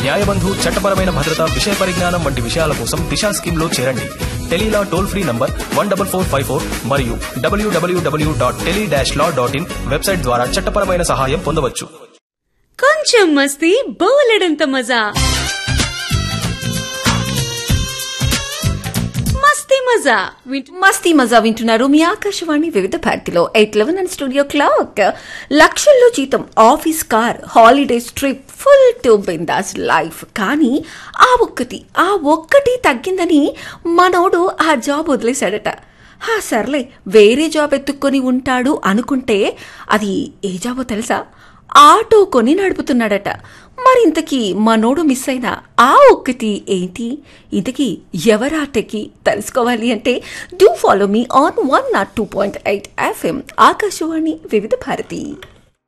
న్యాయబంధు చట్టపరమైన భద్రత విషయ పరిజ్ఞానం వంటి విషయాల కోసం దిశా స్కీమ్ లో చేరండి Tele Law toll free number one double four five four మరియు డబ్ల్యూడబ్ల్యూడబ్ల్యూ dot tele dash law dot in website ద్వారా చట్టపరమైన సహాయం పొందవచ్చు కొంచెం మస్తీ బోలెడంత మజా మస్తీ మజా వింటూ మస్తీ మజా వింటున్నారు మీ ఆకాశవాణి వివిధ భారతిలో eight eleven and studio clock లక్షల్లో జీతం office car holidays trip full to బిందాస్ లైఫ్ కానీ ఆ ఒక్కటి ఆ ఒక్కటి తగ్గిందని మనోడు ఆ జాబ్ వదిలేశాడట హా సర్లే వేరే జాబ్ ఎత్తుక్కొని ఉంటాడు అనుకుంటే అది ఏ జాబో తెలుసా ఆటో కొని నడుపుతున్నాడట మరింతకీ మనోడు మిస్ అయిన ఆ ఒక్కటి ఏంటి ఇంతకీ ఎవరాటకి తెలుసుకోవాలి అంటే do follow me on one nought two point eight FM Akashvani Vividh Bharati